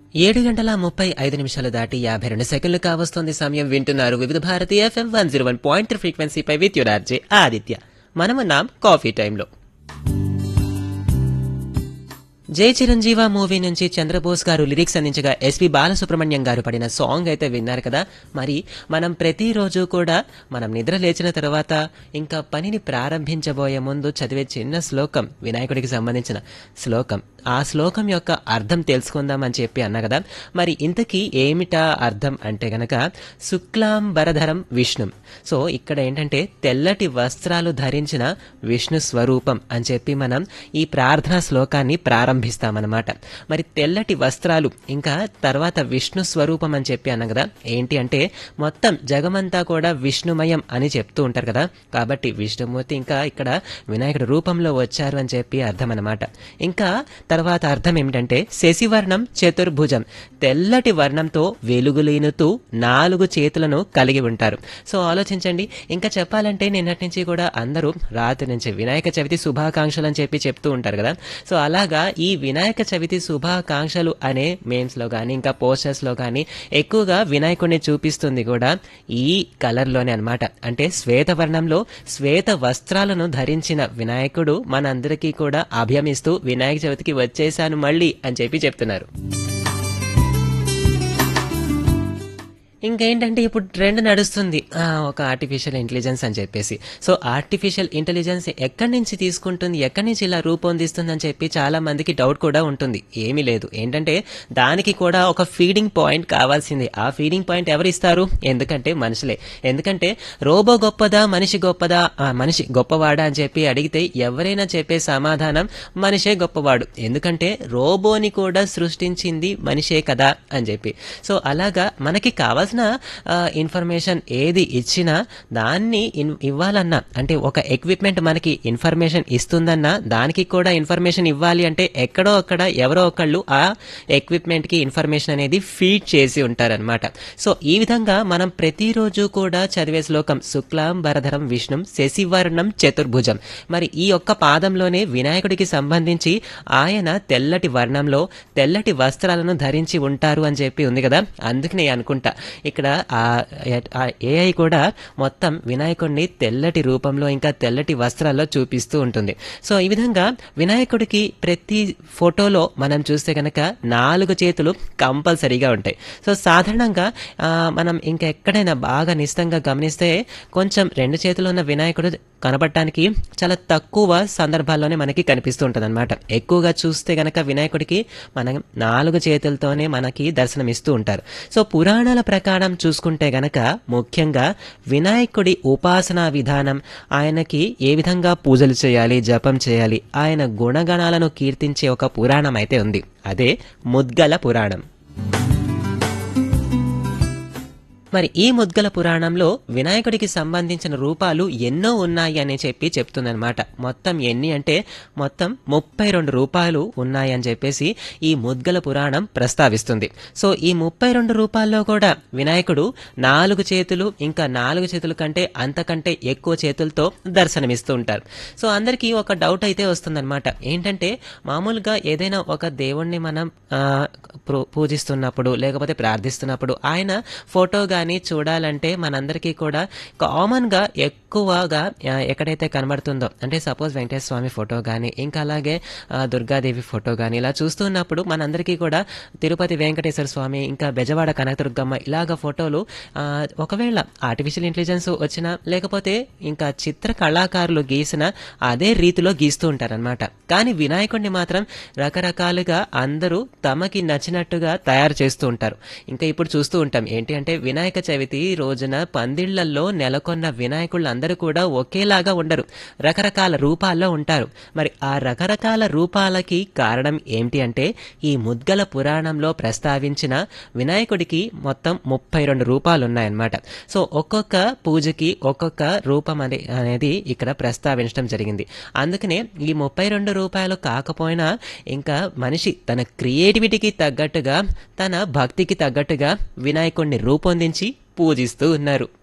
ఏడు గంటల ముప్పై ఐదు నిమిషాలు దాటి యాభై రెండు సెకండ్లు కావస్తోంది సమయం వింటున్నారు Vividh Bharati F M one zero one point ఫ్రీక్వెన్సీపై విత్ యుడార్జే ఆదిత్య మనమున్నాం కాఫీ టైంలో జై చిరంజీవ మూవీ నుంచి చంద్రబోస్ గారు లిరిక్స్ అందించగా ఎస్పి బాలసుబ్రహ్మణ్యం గారు పడిన సాంగ్ అయితే విన్నారు కదా మరి మనం ప్రతిరోజు కూడా మనం నిద్ర లేచిన తర్వాత ఇంకా పనిని ప్రారంభించబోయే ముందు చదివే చిన్న శ్లోకం వినాయకుడికి సంబంధించిన శ్లోకం ఆ శ్లోకం యొక్క అర్థం తెలుసుకుందామని చెప్పి అన్నా కదా మరి ఇంతకీ ఏమిటా అర్థం అంటే గనక శుక్లాం బరధరం విష్ణు సో ఇక్కడ ఏంటంటే తెల్లటి వస్త్రాలు ధరించిన విష్ణు స్వరూపం అని చెప్పి మనం ఈ ప్రార్థనా శ్లోకాన్ని ప్రారంభిస్తామన్నమాట మరి తెల్లటి వస్త్రాలు ఇంకా తర్వాత విష్ణు స్వరూపం అని చెప్పి అన్నాం కదా ఏంటి అంటే మొత్తం జగమంతా కూడా విష్ణుమయం అని చెప్తూ ఉంటారు కదా కాబట్టి విష్ణుమూర్తి ఇంకా ఇక్కడ వినాయకుడు రూపంలో వచ్చారు అని చెప్పి అర్థం అనమాట ఇంకా తర్వాత అర్థం ఏమిటంటే శశివర్ణం చతుర్భుజం తెల్లటి వర్ణంతో వెలుగులీనుతూ నాలుగు చేతులను కలిగి ఉంటారు సో ఆలోచించండి ఇంకా చెప్పాలంటే నిన్నటి నుంచి కూడా అందరూ రాత్రి నుంచి వినాయక చవితి శుభాకాంక్షలు అని చెప్పి చెప్తూ ఉంటారు కదా సో అలాగా ఈ వినాయక చవితి శుభాకాంక్షలు అనే మేమ్స్ లో కానీ ఇంకా పోస్టర్స్ లో కానీ ఎక్కువగా వినాయకుడిని చూపిస్తుంది కూడా ఈ కలర్ లోనే అనమాట అంటే శ్వేత వర్ణంలో శ్వేత వస్త్రాలను ధరించిన వినాయకుడు మనందరికీ కూడా అభయమిస్తూ వినాయక చవితికి వచ్చేసాను మళ్ళీ అని చెప్పి చెప్తున్నారు ఇంకేంటంటే ఇప్పుడు ట్రెండ్ నడుస్తుంది ఆ, ఒక ఆర్టిఫిషియల్ ఇంటెలిజెన్స్ అని చెప్పేసి సో ఆర్టిఫిషియల్ ఇంటెలిజెన్స్ ఎక్కడి నుంచి తీసుకుంటుంది ఎక్కడి నుంచి ఇలా రూపొందిస్తుంది అని చెప్పి చాలా మందికి డౌట్ కూడా ఉంటుంది ఏమీ లేదు ఏంటంటే దానికి కూడా ఒక ఫీడింగ్ పాయింట్ కావాల్సిందే ఆ ఫీడింగ్ పాయింట్ ఎవరు ఇస్తారు ఎందుకంటే మనుషులే ఎందుకంటే రోబో గొప్పదా మనిషి గొప్పదా ఆ, మనిషి గొప్పవాడా అని చెప్పి అడిగితే ఎవరైనా చెప్పే సమాధానం మనిషే గొప్పవాడు ఎందుకంటే రోబోని కూడా సృష్టించింది మనిషే కదా అని చెప్పి సో అలాగా మనకి కావాల్సిన ఇన్ఫర్మేషన్ ఏది ఇచ్చినా దాన్ని ఇన్- ఇవ్వాలన్నా అంటే ఒక ఎక్విప్మెంట్ మనకి ఇన్ఫర్మేషన్ ఇస్తుందన్నా దానికి కూడా ఇన్ఫర్మేషన్ ఇవ్వాలి అంటే ఎక్కడో అక్కడ ఎవరో ఒకళ్ళు ఆ ఎక్విప్మెంట్ కి ఇన్ఫర్మేషన్ అనేది ఫీడ్ చేసి ఉంటారనమాట సో ఈ విధంగా మనం ప్రతిరోజు కూడా చదివే శ్లోకం శుక్లాం వరధరం విష్ణుం శశివర్ణం చతుర్భుజం మరి ఈ యొక్క పాదంలోనే వినాయకుడికి సంబంధించి ఆయన తెల్లటి వర్ణంలో తెల్లటి వస్త్రాలను ధరించి ఉంటారు అని చెప్పి ఉంది కదా అందుకనే అనుకుంటా ఇక్కడ ఆ ఏఐ కూడా మొత్తం వినాయకుడిని తెల్లటి రూపంలో ఇంకా తెల్లటి వస్త్రాల్లో చూపిస్తూ ఉంటుంది సో ఈ విధంగా వినాయకుడికి ప్రతి ఫోటోలో మనం చూస్తే కనుక నాలుగు చేతులు కంపల్సరీగా ఉంటాయి సో సాధారణంగా ఆ, మనం ఇంకా ఎక్కడైనా బాగా నిశ్చితంగా గమనిస్తే కొంచెం రెండు చేతులు ఉన్న వినాయకుడు కనబడటానికి చాలా తక్కువ సందర్భాల్లోనే మనకి కనిపిస్తూ ఉంటుంది అనమాట ఎక్కువగా చూస్తే గనక వినాయకుడికి మనం నాలుగు చేతులతోనే మనకి దర్శనమిస్తూ ఉంటారు సో పురాణాల ప్రకారం చూసుకుంటే గనక ముఖ్యంగా వినాయకుడి ఉపాసనా విధానం ఆయనకి ఏ విధంగా పూజలు చేయాలి జపం చేయాలి ఆయన గుణగణాలను కీర్తించే ఒక పురాణం అయితే ఉంది అదే ముద్గల పురాణం మరి ఈ ముద్గల పురాణంలో వినాయకుడికి సంబంధించిన రూపాలు ఎన్నో ఉన్నాయి అని చెప్పి చెప్తుందన్నమాట మొత్తం ఎన్ని అంటే మొత్తం ముప్పై రెండు రూపాయలు ఉన్నాయని చెప్పేసి ఈ ముద్గల పురాణం ప్రస్తావిస్తుంది సో ఈ ముప్పై రెండు రూపాల్లో కూడా వినాయకుడు నాలుగు చేతులు ఇంకా నాలుగు చేతుల కంటే అంతకంటే ఎక్కువ చేతులతో దర్శనమిస్తూ ఉంటారు సో అందరికీ ఒక డౌట్ అయితే వస్తుందన్నమాట ఏంటంటే మామూలుగా ఏదైనా ఒక దేవుణ్ణి మనం ఆ, ప్రు- పూజిస్తున్నప్పుడు లేకపోతే ప్రార్థిస్తున్నప్పుడు ఆయన ఫోటో కానీ చూడాలంటే మనందరికీ కూడా కామన్గా ఎక్కువగా ఆ, ఎక్కడైతే కనబడుతుందో అంటే సపోజ్ వెంకటేశ్వర స్వామి ఫోటో కానీ ఇంకా అలాగే ఆ, దుర్గాదేవి ఫోటో కానీ ఇలా చూస్తున్నప్పుడు మనందరికీ కూడా తిరుపతి వెంకటేశ్వర స్వామి ఇంకా బెజవాడ కనకదుర్గమ్మ ఇలాగ ఫోటోలు ఆ, ఒకవేళ ఆర్టిఫిషియల్ ఇంటెలిజెన్స్ వచ్చినా లేకపోతే ఇంకా చిత్ర కళాకారులు గీసిన అదే రీతిలో గీస్తూ ఉంటారనమాట కానీ వినాయకుడిని మాత్రం రకరకాలుగా అందరూ తమకి నచ్చినట్టుగా తయారు చేస్తూ ఉంటారు ఇంకా ఇప్పుడు చూస్తూ ఉంటాం ఏంటి అంటే వినాయక చవితి రోజున పందిళ్లలో నెలకొన్న వినాయకుళ్ళు అందరూ కూడా ఒకేలాగా ఉండరు రకరకాల రూపాల్లో ఉంటారు మరి ఆ రకరకాల రూపాలకి కారణం ఏమిటి అంటే ఈ ముద్గల పురాణంలో ప్రస్తావించిన వినాయకుడికి మొత్తం ముప్పై రెండు రూపాలు ఉన్నాయన్నమాట సో ఒక్కొక్క పూజకి ఒక్కొక్క రూపం అనే అనేది ఇక్కడ ప్రస్తావించడం జరిగింది అందుకనే ఈ ముప్పై రెండు రూపాయలు కాకపోయినా ఇంకా మనిషి తన క్రియేటివిటీకి తగ్గట్టుగా తన భక్తికి తగ్గట్టుగా వినాయకుడిని రూపొందించి పూజిస్తూ ఉన్నారు